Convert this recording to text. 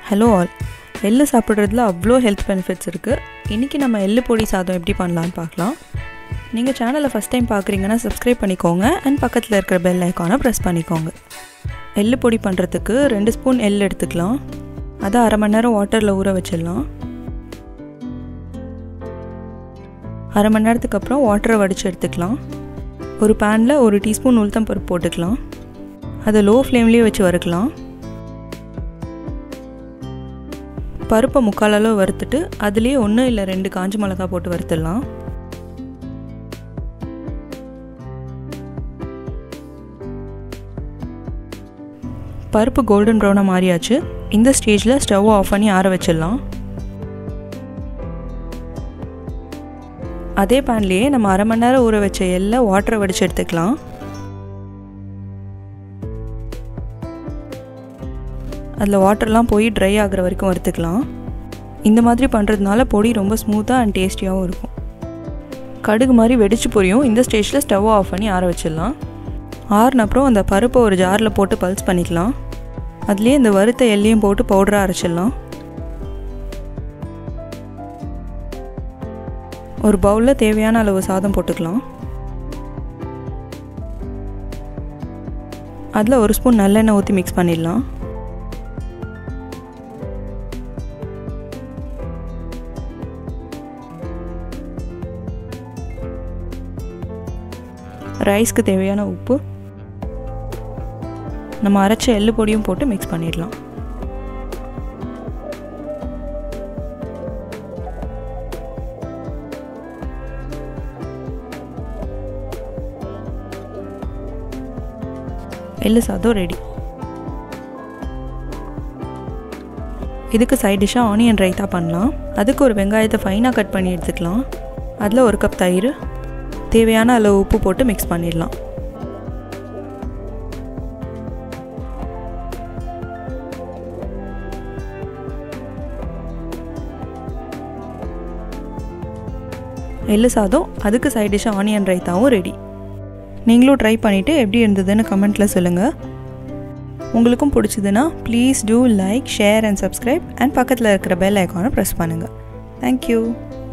hello all எள்ளு சாப்பிட்றதுல அவ்வளோ health benefits இருக்குது இன்றைக்கி நம்ம எள்ளு பொடி சாதம் எப்படி பண்ணலான்னு பார்க்கலாம் நீங்கள் சேனலை ஃபஸ்ட் டைம் பார்க்குறீங்கன்னா சப்ஸ்கிரைப் பண்ணிக்கோங்க அண்ட் பக்கத்தில் இருக்கிற பெல் ஐக்கானை ப்ரெஸ் பண்ணிக்கோங்க எள்ளு பொடி பண்ணுறதுக்கு ரெண்டு ஸ்பூன் எள் எடுத்துக்கலாம் அதை அரை மணி நேரம் வாட்டரில் ஊற வச்சிடலாம் அரை மணி நேரத்துக்கு அப்புறம் வாட்டரை வடித்து எடுத்துக்கலாம் ஒரு பேனில் ஒரு டீஸ்பூன் உளுத்தம் பருப்பு போட்டுக்கலாம் அதை லோ ஃப்ளேம்லேயே வச்சு வறுக்கலாம் பருப்பை முக்கால் அளவு வறுத்துட்டு அதுலேயே ஒன்று இல்லை ரெண்டு காஞ்ச மிளகா போட்டு வறுத்துடலாம் பருப்பு கோல்டன் ப்ரௌனாக மாறியாச்சு இந்த ஸ்டேஜில் ஸ்டவ் ஆஃப் பண்ணி ஆற வச்சிடலாம் அதே பேன்லேயே நம்ம அரை மணி நேரம் ஊற வச்ச எல்லை வாட்டரை வடித்து எடுத்துக்கலாம் அதில் வாட்டர்லாம் போய் ட்ரை ஆகிற வரைக்கும் வறுத்துக்கலாம் இந்த மாதிரி பண்ணுறதுனால பொடி ரொம்ப ஸ்மூத்தாக அண்ட் டேஸ்டியாகவும் இருக்கும் கடுகு மாதிரி வெடிச்சு பொரியும் இந்த ஸ்டேஜில் ஸ்டவ் ஆஃப் பண்ணி ஆற வச்சிடலாம் ஆறுன அப்புறம் அந்த பருப்பை ஒரு ஜாரில் போட்டு பல்ஸ் பண்ணிக்கலாம் அதுலேயே இந்த வறுத்த எல்லையும் போட்டு பவுடராக அரைச்சிடலாம் ஒரு பவுலில் தேவையான அளவு சாதம் போட்டுக்கலாம் அதில் ஒரு ஸ்பூன் நல்லெண்ணெய் ஊற்றி மிக்ஸ் பண்ணிடலாம் ரைஸ்க்கு தேவையான உப்பு நம்ம அரைச்ச எள்ளு பொடியும் போட்டு மிக்ஸ் பண்ணிடலாம் எள்ளு சாதம் ரெடி இதுக்கு சைட் டிஷ்ஷாக ஆனியன் ரைத்தா பண்ணலாம் அதுக்கு ஒரு வெங்காயத்தை ஃபைனாக கட் பண்ணி எடுத்துக்கலாம் அதில் ஒரு கப் தயிர் தேவையான அளவு உப்பு போட்டு மிக்ஸ் பண்ணிடலாம் எள்ளு சாதம் அதுக்கு சைட் டிஷ் ஆனியன் ரைத்தாவும் ரெடி நீங்களும் ட்ரை பண்ணிவிட்டு எப்படி இருந்ததுன்னு கமெண்ட்டில் சொல்லுங்கள் உங்களுக்கும் பிடிச்சதுன்னா please do like share and subscribe and பக்கத்தில் இருக்கிற பெல் ஐக்கானை ப்ரெஸ் பண்ணுங்கள் தேங்க்யூ